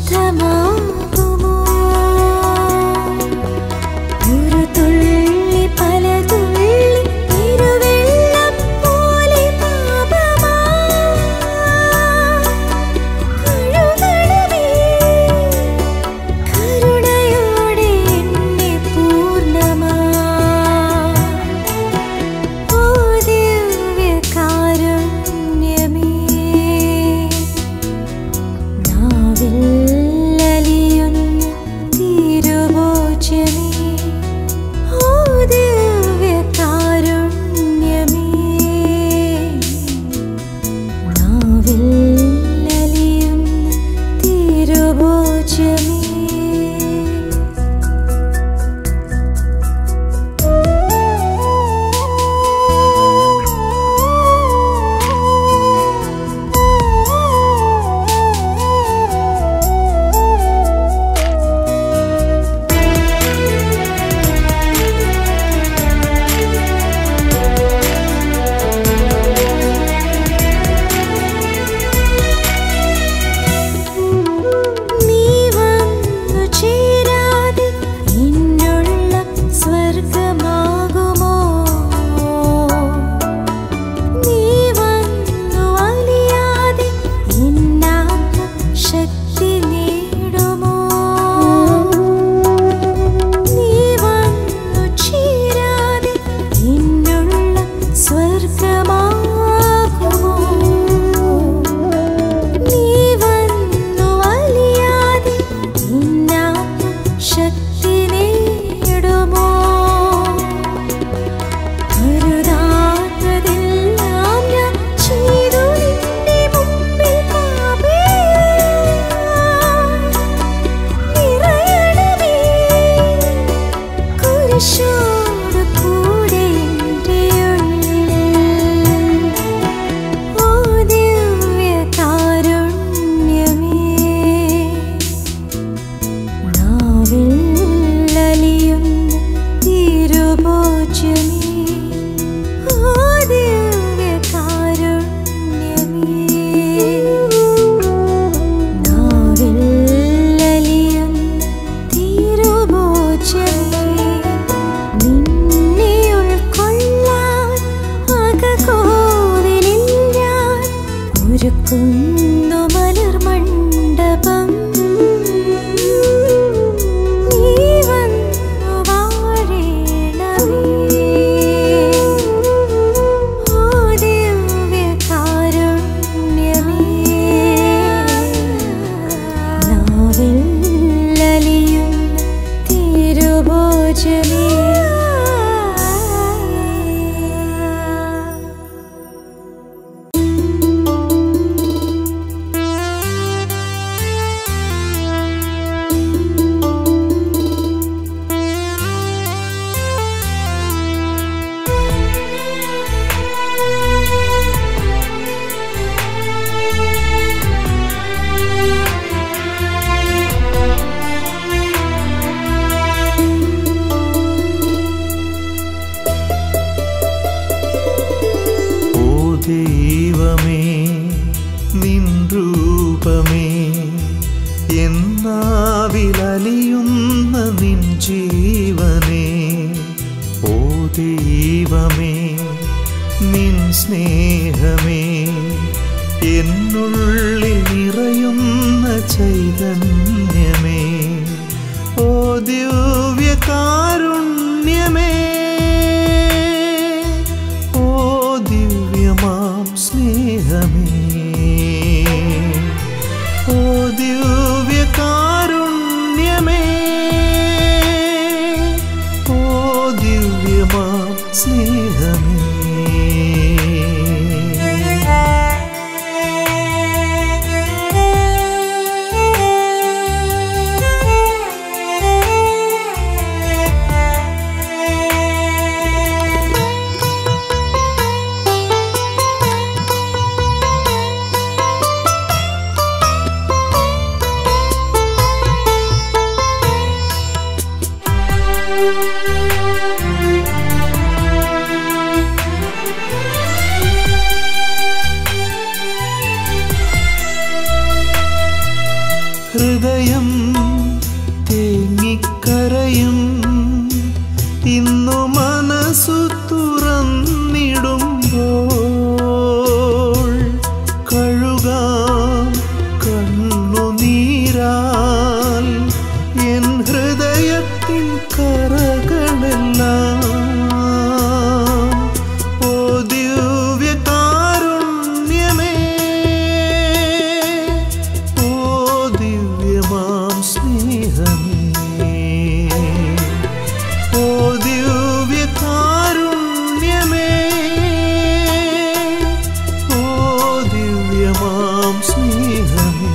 ശുദ്ധമാകുമോ ഒരു തുള്ളി പല തുള്ളി തിരുവെള്ളം പോലെ പാപമാ കഴുകണമേ കരുണയോടെ എന്നെ പൂർണ്ണമാ ഓ ദിവ്യകാരുണ്യമേ നാവിൽ അലിയുന്ന തിരുവോചനേ ഓ ദിവ്യകാരുണ്യമേ നാവിൽ അലിയുന്ന തിരുവോചനേ നീ വന്നു ചേരാതെ ഇന്നുള്ള സ്വർഗമാകുമോ നീ വന്നു അലിയാതെ ഇന്നാത്മ ശക്തി നേടുമോ നീ വന്നു ചേരാതെ ഇന്നുള്ള സ്വർഗമാകുമോ നീ വന്നു അലിയാതെ ഇന്നാത്മ ശക്തി നേടുമോ കരുതാത്തതെല്ലാം ഞാൻ ചെയ്തു നിന്റെ മുമ്പിൽ പാപേ നിറയണമേ കുരിശോട് കൂടെ എൻ്റെ ഉള്ളിൽ ഓ ദിവ്യകാരുണ്യമേ നാവിൽ അലിയുന്ന തിരുഭോജ്യമേ ഓ ദിവ്യകാരുണ്യമേ നാവിൽ അലിയുന്ന തിരുഭോജ്യമേ നിന്നെ ഉൾക്കൊള്ളാൻ അകകോവിലിൽ ഞാൻ ഒരുക്കുന്നു മലർമണ്ഡപം നീ വന്നു വാഴേണമേ ഓ ദിവ്യകാരുണ്യമേ നാവിൽ അലിയുന്ന തിരുഭോജമേ ഓ ദൈവമേ നിൻ രൂപമേ എന്നാവിലലിയുന്ന നിൻ ജീവനേ ഓ ദൈവമേ നിൻ സ്നേഹമേ എന്നുള്ളിൽ നിറയുന്ന ചൈതന്യമേ ഓ ദിവ്യകാരുണ്യമേ ഓ ദിവ്യമാം സ്നേഹമേ ഓ ദിവ്യകാരുണ്യമേ ഓ ദിവ്യമാം സ്നേഹമേ Thank you. ഹൃദയം തേങ്ങിക്കരയും ഇന്നു മനസ്സു തുറന്നിടുമ്പോൾ കഴുകാം കണ്ണുനീരാൽ എൻ ഹൃദയത്തിൻ കറകളെല്ലാം ഓ ദിവ്യകാരുണ്യമേ ഓ ദിവ്യമാം സ്നേഹമേ ഓ ദിവ്യകാരുണ്യമേ ഓ ദിവ്യമാം സ്നേഹമേ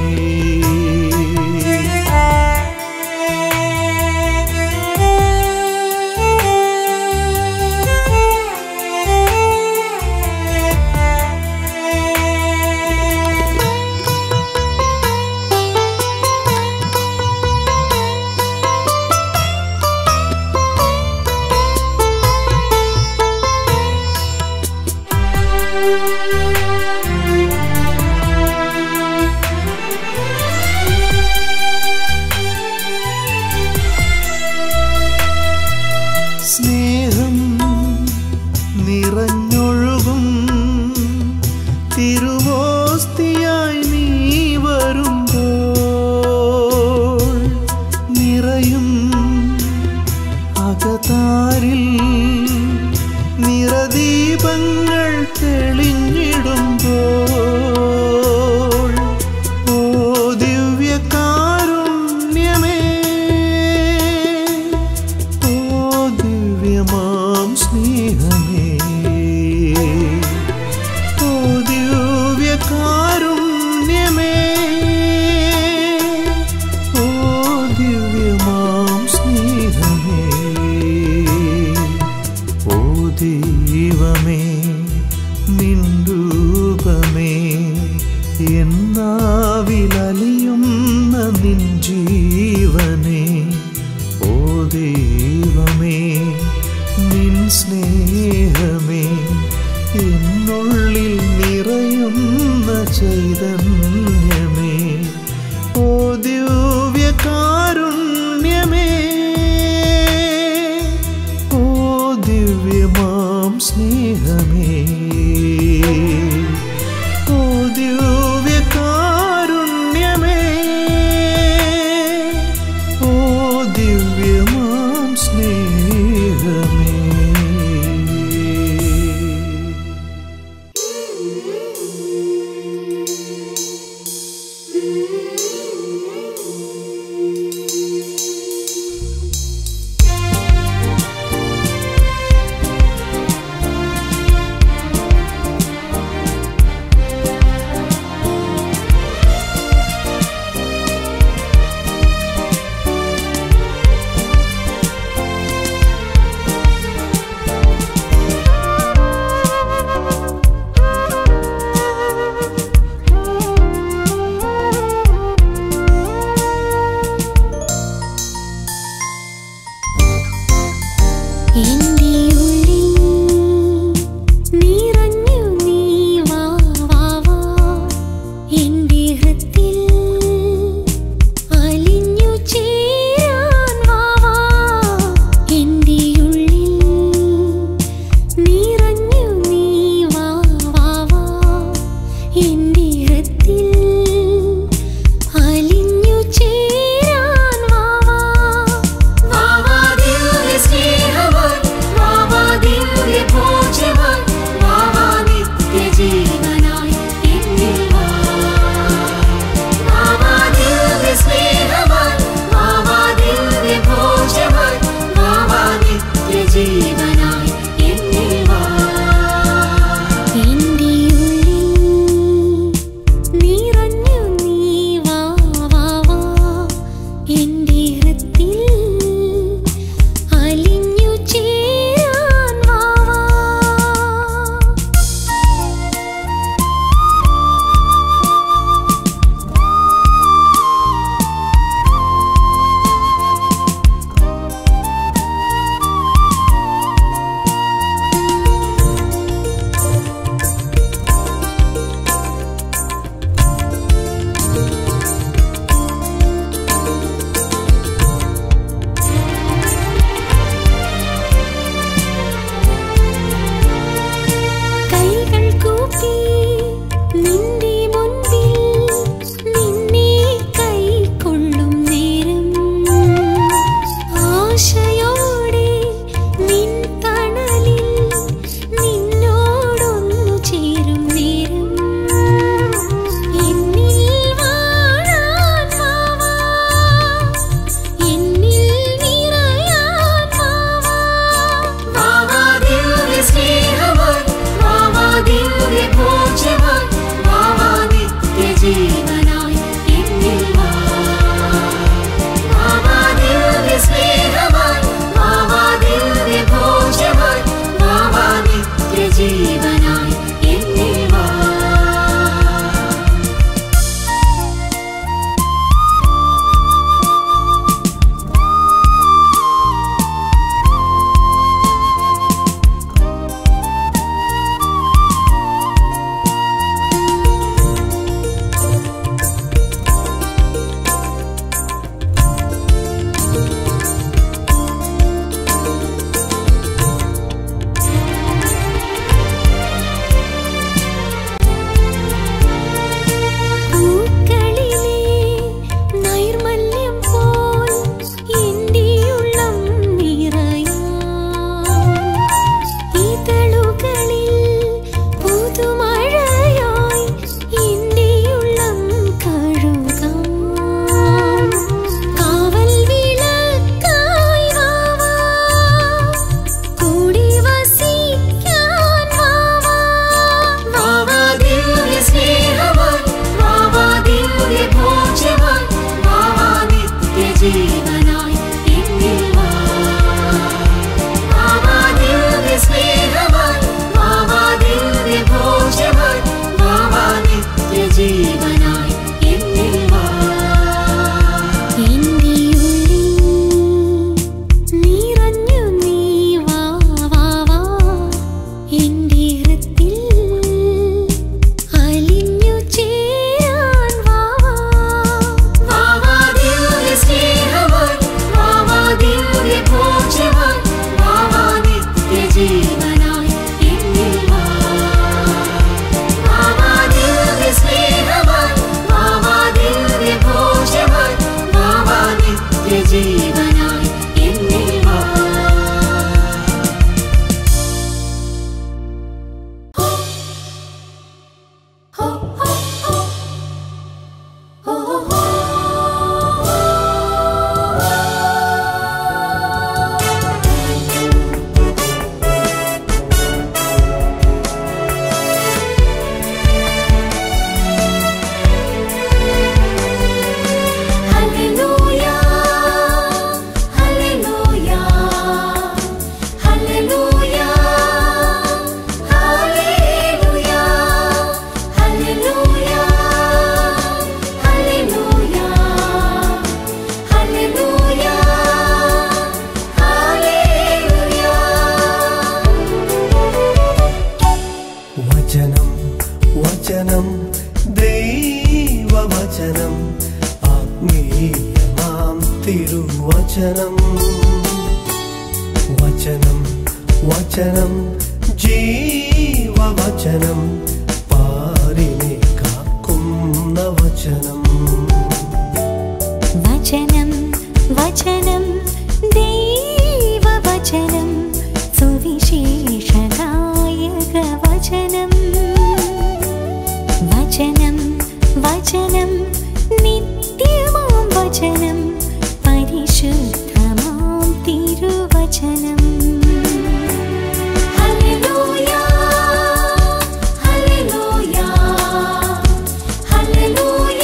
സ്നേഹം നിറഞ്ഞൊഴുകും തിരുവോസ്തിയായി നീ വരുമ്പോൾ നിറയും അകതാരിൽ നിറദീപങ്ങൾ തെളിഞ്ഞിടുമ്പോൾ ഓ ദിവ്യകാരുണ്യമേ ഓ ദിവ്യമാം സ്നേഹമേ ഓ ദിവ്യകാരുണ്യമേ ഓ ദിവ്യമാം സ്നേഹമേ ഓ ദൈവമേ നിൻരൂപമേ എന്നാവിലലിയുന്ന നിൻ ജീവനേ ഓ ദൈവമേ നിൻ സ്നേഹമേ എന്നുള്ളിൽ നിറയുന്ന ചൈതന്യമേ ഓ ദിവ്യകാരുണ്യമേ ഓ ദിവ്യമാം സ്നേഹമേ ഓ ദിവ്യകാരുണ്യമേ ഓ ദിവ്യമാം സ്നേഹമേ തിരുവചനം വചനം വചനം ജീവവചനം പാരിനെ കാക്കുന്ന വചനം വചനം വചനം ദൈവവചനം സുവിശേഷഗായക വചനം വചനം വചനം നിത്യമാം വചനം പരിശുദ്ധമാം തിരുവചനം hallelujah hallelujah hallelujah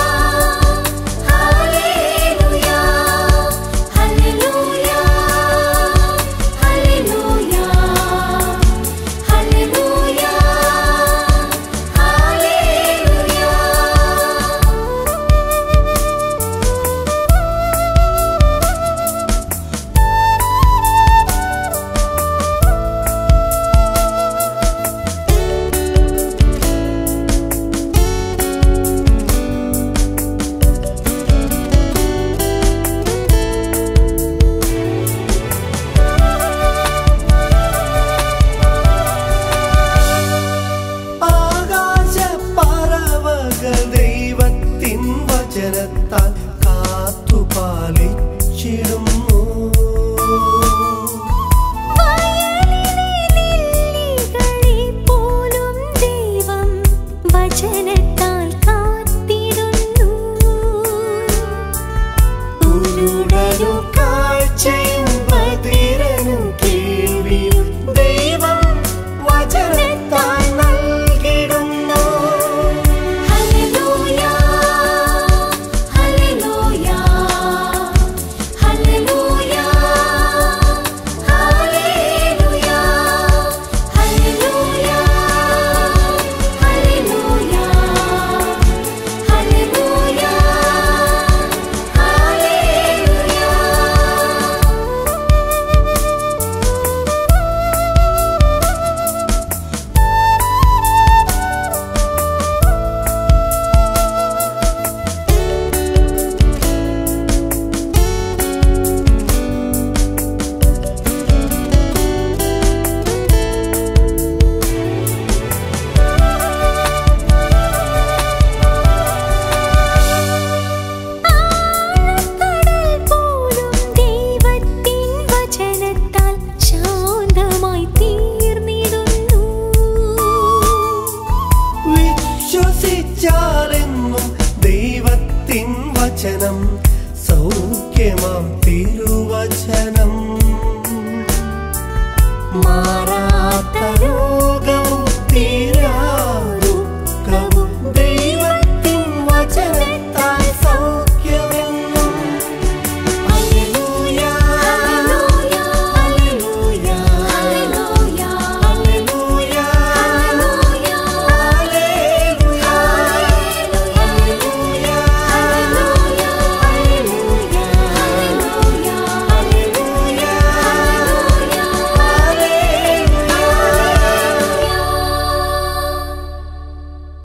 hallelujah hallelujah hallelujah hallelujah ആകാശ പറവകൾ ദൈവത്തിൻ വചനത്താൽ കാത്തുപാലിച്ചിടുന്നു ലില്ലികളെ പോലും ദൈവം വചനത്താൽ കാത്തിടുന്നു ഉരുടരു കാഴ്ചയും ബധിരനു കേൾവിയും ദൈവം വചനത്താൽ നൽകിടുന്നു hallelujah hallelujah hallelujah hallelujah hallelujah hallelujah hallelujah കടൽ പോലും ദൈവത്തിൻ വചനത്താൽ ശാന്തമായി തീർന്നിടുന്നു വിശ്വസിച്ചാലെന്നും ദൈവത്തിൻ വചനം സൗഖ്യമാം തിരുവചനം